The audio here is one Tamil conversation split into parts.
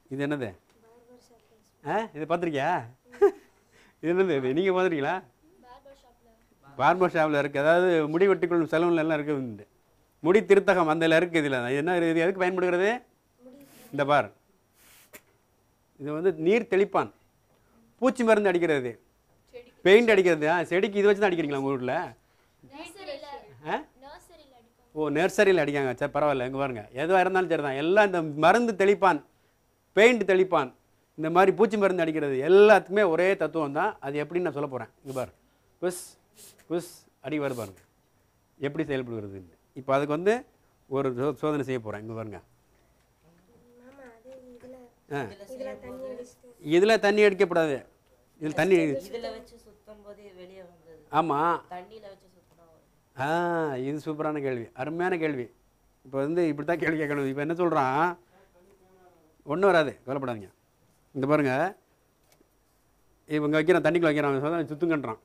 இது என்னது ஆ இது பார்த்துருக்கியா இது என்னது இது நீங்கள் பார்த்துருக்கீங்களா பார்பர் ஷாப்பில் இருக்குது அதாவது முடி வெட்டிக்கொள்ளும் செலவுல எல்லாம் இருக்குது இந்த முடி திருத்தகம் அந்த இருக்குது இதில் என்ன இது எதுக்கு பயன்படுகிறது இந்த பார் இது வந்து நீர் தெளிப்பான் பூச்சி மருந்து அடிக்கிறது பெயிண்ட் அடிக்கிறது ஆ செடிக்கு இது வச்சு தான் அடிக்கிறீங்களா உங்கள் வீட்டில் ஆ ஓ நர்சரியில் அடிக்காங்க சரி பரவாயில்ல இங்கே பாருங்க எதுவாக இருந்தாலும் சரி தான் எல்லாம் இந்த மருந்து தெளிப்பான் பெயிண்ட் தெளிப்பான் இந்த மாதிரி பூச்சி மருந்து அடிக்கிறது எல்லாத்துக்குமே ஒரே தத்துவம் தான் அது எப்படின்னு நான் சொல்ல போகிறேன் இங்கே பாரு புஷ் புஷ் அடி வருது பாருங்க எப்படி செயல்படுகிறது இப்போ அதுக்கு வந்து ஒரு சோ- சோதனை செய்ய போகிறேன் இங்கே பாருங்க மாமா அது இதுல ஆ இதுல தண்ணி அடிச்சுட்டு இதில் தண்ணி அடிக்கப்படாது இதில் தண்ணி இதுல வச்சு சுத்தும் போது வெளியே வந்தது ஆமாம் தண்ணியில வச்சு சுத்தினா வரும். ஆ இது சூப்பரான கேள்வி அருமையான கேள்வி இப்போ வந்து இப்படி தான் கேள்வி கேட்கணும் இப்போ என்ன சொல்கிறான் ஒன்றும் வராது கவலைப்படாதீங்க இந்த பாருங்க இவங்க வைக்கிறான் தண்ணிக்குள்ள வைக்கிறான் சொல்ல சுத்துங்கன்றான்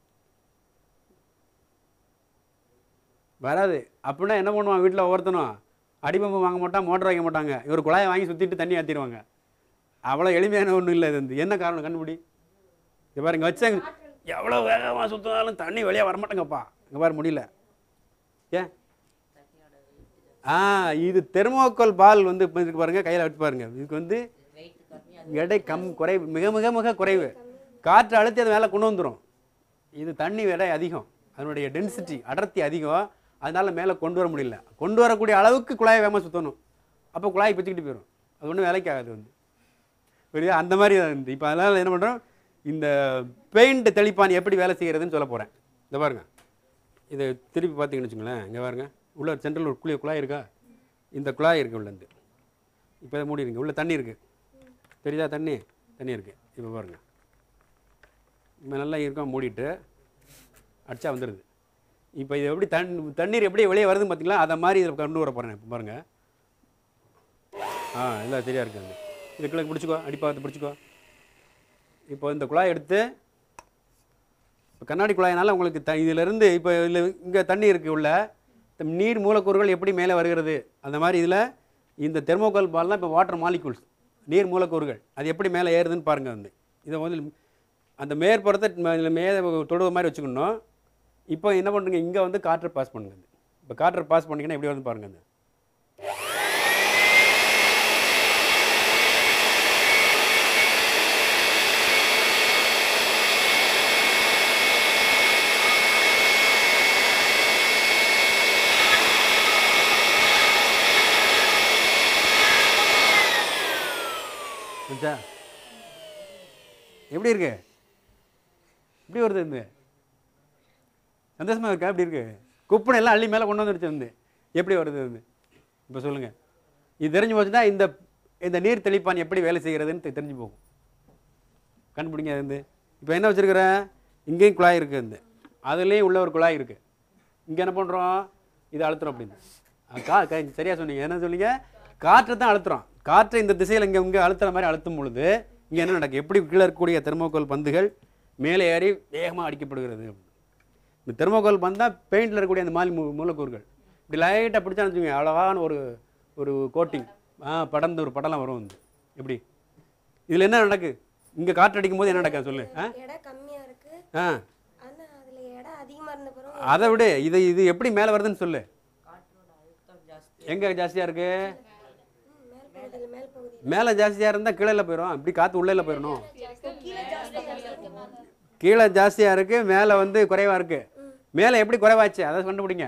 வராது அப்படின்னா என்ன பண்ணுவான் வீட்டில் ஒவ்வொருத்தனும் அடிபம்பு வாங்க மாட்டான் மோட்டர் வைக்க மாட்டாங்க இவர் குழாயை வாங்கி சுற்றிட்டு தண்ணி ஏற்றிடுவாங்க அவ்வளோ எளிமையான ஒன்றும் இல்லை இது வந்து என்ன காரணம் கண்டுபிடி இங்க பாருங்க வச்சாங்க எவ்வளோ வேகமாக சுற்றினாலும் தண்ணி வெளியே வரமாட்டேங்கப்பா இங்கே பாரு முடியல ஏன் ஆ இது தெர்மோக்கோல் பால் வந்து இப்ப இருக்கு பாருங்க கையில் வச்சு பாருங்க இதுக்கு வந்து வெயிட் கம்மியா எடை கம் குறைவு மிக மிக மிக குறைவு காற்று அழுத்தி அது மேலே கொண்டு வந்துடும் இது தண்ணி எடை அதிகம் அதனுடைய டென்சிட்டி அடர்த்தி அதிகம் அதனால மேலே கொண்டு வர முடியல கொண்டு வரக்கூடிய அளவுக்கு குழாயை வேகமாக சுற்றணும் அப்போ குழாய் பிச்சுக்கிட்டு போயிடும் அது ஒன்றும் வேலைக்கு ஆகாது வந்து புரியுதா அந்த மாதிரி தான் வந்து இப்போ அதனால் என்ன பண்ணுறோம் இந்த பெயிண்ட் தெளிப்பான் எப்படி வேலை செய்கிறதுன்னு சொல்ல போகிறேன் இந்த பாருங்க இதை திருப்பி பார்த்தீங்கன்னு வச்சுங்களேன் இங்கே பாருங்க உள்ள சென்ட்ரல் ஒரு குழி குழாய் இருக்கா இந்த குழாய் இருக்கு உள்ளேருந்து இப்போ இதை மூடிடுங்க உள்ள தண்ணி இருக்குது தெரியுதா தண்ணி தண்ணி இருக்குது இப்போ பாருங்க இப்போ நல்லா இருக்கும் மூடிட்டு அடிச்சா வந்துடுது இப்போ இது எப்படி தண் தண்ணீர் எப்படி வெளியே வருதுன்னு பார்த்தீங்களா அதை மாதிரி இதில் கொண்டு வர போகிறேன் இப்போ பாருங்கள் ஆ எல்லாம் சரியாக இருக்குது இதுக்குள்ள பிடிச்சிக்கோ அடிப்பாகத்தை பிடிச்சிக்கோ இப்போ இந்த குழாய் எடுத்து இப்போ கண்ணாடி குழாயினால உங்களுக்கு த இதிலிருந்து இப்போ இதில் இங்கே தண்ணி இருக்குது உள்ள இந்த நீர் மூலக்கூறுகள் எப்படி மேலே வருகிறது அந்த மாதிரி இதில் இந்த தெர்மோகால் பால்லாம் இப்போ வாட்டர் மாலிகூல்ஸ் நீர் மூலக்கூறுகள் அது எப்படி மேலே ஏறுதுன்னு பாருங்கள் வந்து இதை வந்து அந்த மேற்புறத்தை ம- இதுல மே தொடுவ மாதிரி வச்சுக்கணும் இப்போ என்ன பண்ணுங்க இங்கே வந்து காற்றை பாஸ் பண்ணுங்க இப்போ காற்றை பாஸ் பண்ணிங்கன்னா எப்படி வந்து பாருங்க அந்த புரிஞ்சா? எப்படி இருக்கு எப்படி வருது இந்த சந்தோஷமா இருக்கா எப்படி இருக்கு குப்பனை எல்லாம் அள்ளி மேலே கொண்டு வந்துடுச்சு வந்து எப்படி வருது வந்து இப்போ சொல்லுங்க இது தெரிஞ்சு போச்சுன்னா இந்த இந்த நீர் தெளிப்பான் எப்படி வேலை செய்கிறதுன்னு தெ- தெரிஞ்சு போகும் கண்டுபிடிங்க அது வந்து இப்போ என்ன வச்சிருக்கிறேன் இங்கேயும் குழாய் இருக்குது வந்து அதுலேயும் உள்ள ஒரு குழாய் இருக்குது இங்கே என்ன பண்ணுறோம் இது அழுத்துறோம் அப்படின்னு அஹ் கா க- சரியா சொன்னீங்க என்ன சொன்னீங்க காற்றை தான் அழுத்துறோம் காற்றை இந்த திசையில் இங்கே இங்கே அழுத்துற மாதிரி அழுத்தும் பொழுது இங்கே என்ன நடக்கும் எப்படி கீழே இருக்கக்கூடிய தெர்மோகோல் பந்துகள் மேலே ஏறி வேகமாக அடிக்கப்படுகிறது இந்த தெர்மோகோல் பந்தா பெயிண்டில் இருக்கக்கூடிய அந்த மாலி மூ- மூலக்கூறுகள் இப்படி லைட்டாக பிடிச்சா வச்சுக்கோங்க அழகான ஒரு ஒரு கோட்டிங் ஆ படர்ந்து ஒரு படலம் வரும் வந்து எப்படி இதில் என்ன நடக்கு இங்கே காற்று அடிக்கும் போது என்ன நடக்க சொல்லு ஆ எடை கம்மியா இருக்கு ஆ ஆனா அதுல எடை அதிகமா இருந்த பிறகு அதை விடு இது இது எப்படி மேலே வருதுன்னு சொல்லு காற்றோட அழுத்தம் ஜாஸ்தி எங்கே ஜாஸ்தியாக இருக்கு ம், மேல் பகுதியில் மேல் பகுதி மேலே ஜாஸ்தியாக இருந்தால் கீழே போயிடும் இப்படி காற்று உள்ளே போயிடணும் கீழே ஜாஸ்தியாக இருக்கு மேலே வந்து குறைவாக இருக்கு மேலே எப்படி குறைவாச்சு அதை கண்டுபிடிங்க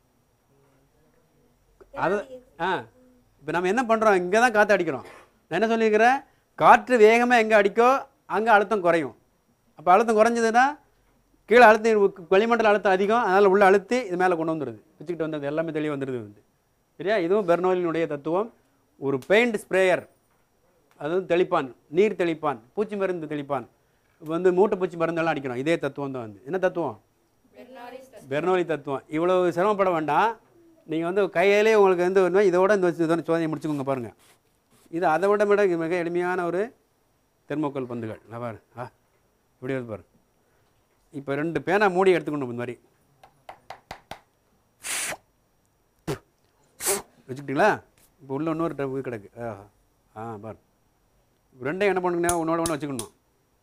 அது ஆ இப்போ நம்ம என்ன பண்ணுறோம் இங்கே தான் காற்று அடிக்கிறோம் நான் என்ன சொல்லியிருக்கிறேன் காற்று வேகமாக எங்கே அடிக்கோ அங்கே அழுத்தம் குறையும் அப்போ அழுத்தம் குறைஞ்சதுன்னா கீழே அழுத்தம் வளிமண்டல அழுத்தம் அதிகம் அதனால் உள்ள அழுத்தி இது மேலே கொண்டு வந்துடுது வச்சுக்கிட்டு வந்தது எல்லாமே தெளிவாக வந்துடுது வந்து சரியா இதுவும் பெர்னோலினுடைய தத்துவம் ஒரு பெயிண்ட் ஸ்ப்ரேயர் அதுவும் தெளிப்பான் நீர் தெளிப்பான் பூச்சி மருந்து தெளிப்பான் இப்போ வந்து மூட்டை பூச்சி மருந்தெல்லாம் அடிக்கிறோம் இதே தத்துவம் தான் வந்து என்ன தத்துவம் பெர்னோலி தத்துவம் இவ்வளவு சிரமப்பட வேண்டாம் நீங்கள் வந்து கையிலே உங்களுக்கு வந்து ஒன்று இதோட இந்த வச்சு இதோட சோதனை முடிச்சுக்கோங்க பாருங்கள் இது அதை விட விட மிக எளிமையான ஒரு தெர்மோக்கோல் பந்துகள் நான் பாரு ஆ இப்படி வந்து பாரு இப்போ ரெண்டு பேனா மூடி எடுத்துக்கணும் இந்த மாதிரி வச்சுக்கிட்டீங்களா இப்போ உள்ள இன்னொரு டப்பு கிடக்கு ஆஹா ஆ பாரு ரெண்டையும் என்ன பண்ணுங்கன்னா ஒன்றோட ஒன்று வச்சுக்கணும்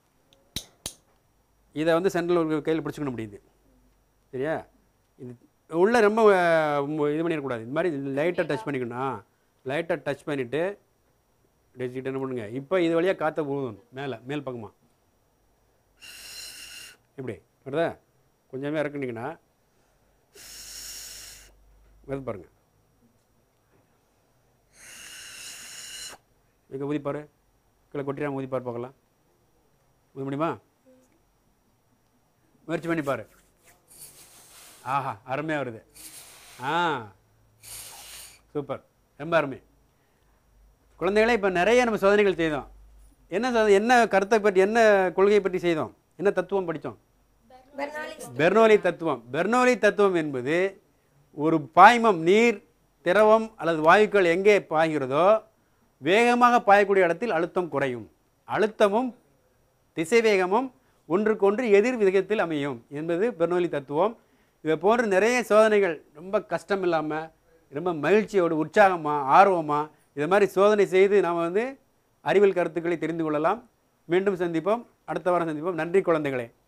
இதை வந்து சென்ட்ரல் ஒரு கையில் பிடிச்சிக்கணும் முடியுது சரியா இது உள்ளே ரொம்ப அஹ், மு- இது பண்ணிடக்கூடாது இது மாதிரி லைட்டாக டச் பண்ணிக்கணும் லைட்டாக டச் பண்ணிவிட்டு வச்சுக்கிட்டு என்ன பண்ணுங்க இப்போ இது வழியாக காற்றை போதும் மேலே மேல் பக்கமாக இப்படி வருதா கொஞ்சமே இறக்குனீங்கன்னா வருது பாருங்க எங்கே ஊதிப்பார் கீழே கொட்டிடாம ஊதிப்பார் பார்க்கலாம் ஊத முடியுமா முயற்சி பண்ணி பாரு ஆஹா அருமையாக வருது ஆ சூப்பர் ரொம்ப அருமை குழந்தைகளே இப்போ நிறைய நம்ம சோதனைகள் செய்தோம் என்ன சோதனை என்ன கருத்தை பற்றி என்ன கொள்கையை பற்றி செய்தோம் என்ன தத்துவம் படித்தோம் பெர்னாலிஸ் பெர்னோலி தத்துவம் பெர்னோலி தத்துவம் என்பது ஒரு பாய்மம் நீர் திரவம் அல்லது வாயுக்கள் எங்கே பாய்கிறதோ வேகமாக பாயக்கூடிய இடத்தில் அழுத்தம் குறையும் அழுத்தமும் திசைவேகமும் ஒன்றுக்கொன்று எதிர் விகிதத்தில் அமையும் என்பது பெர்னோலி தத்துவம் இதை போன்ற நிறைய சோதனைகள் ரொம்ப கஷ்டம் இல்லாமல் ரொம்ப மகிழ்ச்சியோடு உற்சாகமாக ஆர்வமாக இதை மாதிரி சோதனை செய்து நாம் வந்து அறிவியல் கருத்துக்களை தெரிந்து கொள்ளலாம் மீண்டும் சந்திப்போம் அடுத்த வாரம் சந்திப்போம் நன்றி குழந்தைகளே